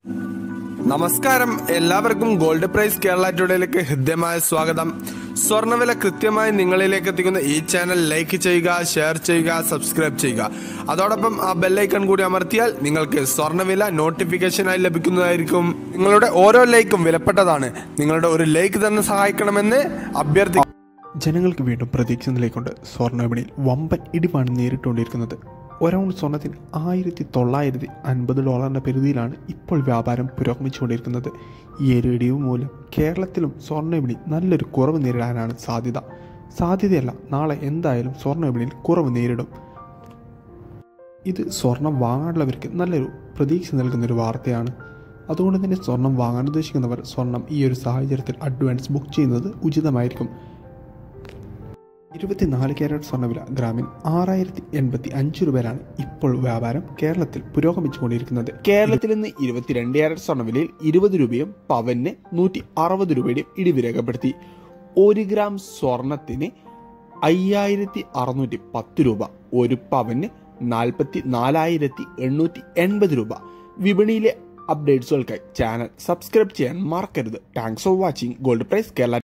നമസ്കാരം എല്ലാവർക്കും gold price Kerala ടുഡേയിലേക്ക് ഹൃദ്യമായ സ്വാഗതം സ്വർണ്ണവില കൃത്യമായി നിങ്ങളിലേക്ക് എത്തിക്കുന്ന ഈ ചാനൽ ലൈക്ക് ചെയ്യുക ഷെയർ ചെയ്യുക സബ്സ്ക്രൈബ് ചെയ്യുക അതോടൊപ്പം ആ ബെല്ലൈക്കൺ കൂടി അമർത്തിയാൽ നിങ്ങൾക്ക് സ്വർണ്ണവില നോട്ടിഫിക്കേഷനായി ലഭിക്കുന്നതായിരിക്കും നിങ്ങളുടെ ഓരോ ലൈക്കും വിലപ്പെട്ടതാണ് നിങ്ങളുടെ ഒരു ലൈക്ക് തന്നെ സഹായിക്കണമെന്ന് അഭ്യർത്ഥി ജനങ്ങൾക്ക് വീണ്ടും പ്രതീക്ഷ നിലയ്ക്കൊണ്ട് സ്വർണ്ണ വിപണിയിൽ വമ്പൻ ഇടിവാണ് നേരിട്ടുകൊണ്ടിരിക്കുന്നത് ഒരൗണ്ട് സ്വർണത്തിന് ആയിരത്തി തൊള്ളായിരത്തി അൻപത് ഡോളറിൻ്റെ പരിധിയിലാണ് ഇപ്പോൾ വ്യാപാരം പുരോഗമിച്ചുകൊണ്ടിരിക്കുന്നത് ഈ ഒരു ഇടിവ് മൂലം കേരളത്തിലും സ്വർണ്ണ വിപണി നല്ലൊരു കുറവ് നേരിടാനാണ് സാധ്യത സാധ്യതയല്ല നാളെ എന്തായാലും സ്വർണ്ണ വിപണിയിൽ കുറവ് നേരിടും ഇത് സ്വർണം വാങ്ങാനുള്ളവർക്ക് നല്ലൊരു പ്രതീക്ഷ നൽകുന്നൊരു വാർത്തയാണ് അതുകൊണ്ട് തന്നെ സ്വർണം വാങ്ങാൻ ഉദ്ദേശിക്കുന്നവർ സ്വർണം ഈ ഒരു സാഹചര്യത്തിൽ അഡ്വാൻസ് ബുക്ക് ചെയ്യുന്നത് ഉചിതമായിരിക്കും ഇരുപത്തിനാല് ക്യാരറ്റ് സ്വർണ്ണവില ഗ്രാമിന് ആറായിരത്തി എൺപത്തി അഞ്ച് രൂപയിലാണ് ഇപ്പോൾ വ്യാപാരം കേരളത്തിൽ പുരോഗമിച്ചുകൊണ്ടിരിക്കുന്നത് കേരളത്തിൽ നിന്ന് ഇരുപത്തിരണ്ട് ക്യാരറ്റ് സ്വർണ്ണവിലയിൽ ഇരുപത് രൂപയും പവന് നൂറ്റി അറുപത് രൂപയുടെയും ഇടിവ് രേഖപ്പെടുത്തി ഒരു ഗ്രാം സ്വർണത്തിന് അയ്യായിരത്തി അറുന്നൂറ്റി പത്ത് രൂപ ഒരു പവന് നാൽപ്പത്തി നാലായിരത്തി എണ്ണൂറ്റി എൺപത് രൂപ വിപണിയിലെ അപ്ഡേറ്റ്സുകൾക്കായി ചാനൽ സബ്സ്ക്രൈബ് ചെയ്യാൻ മറക്കരുത് thanks for watching gold price Kerala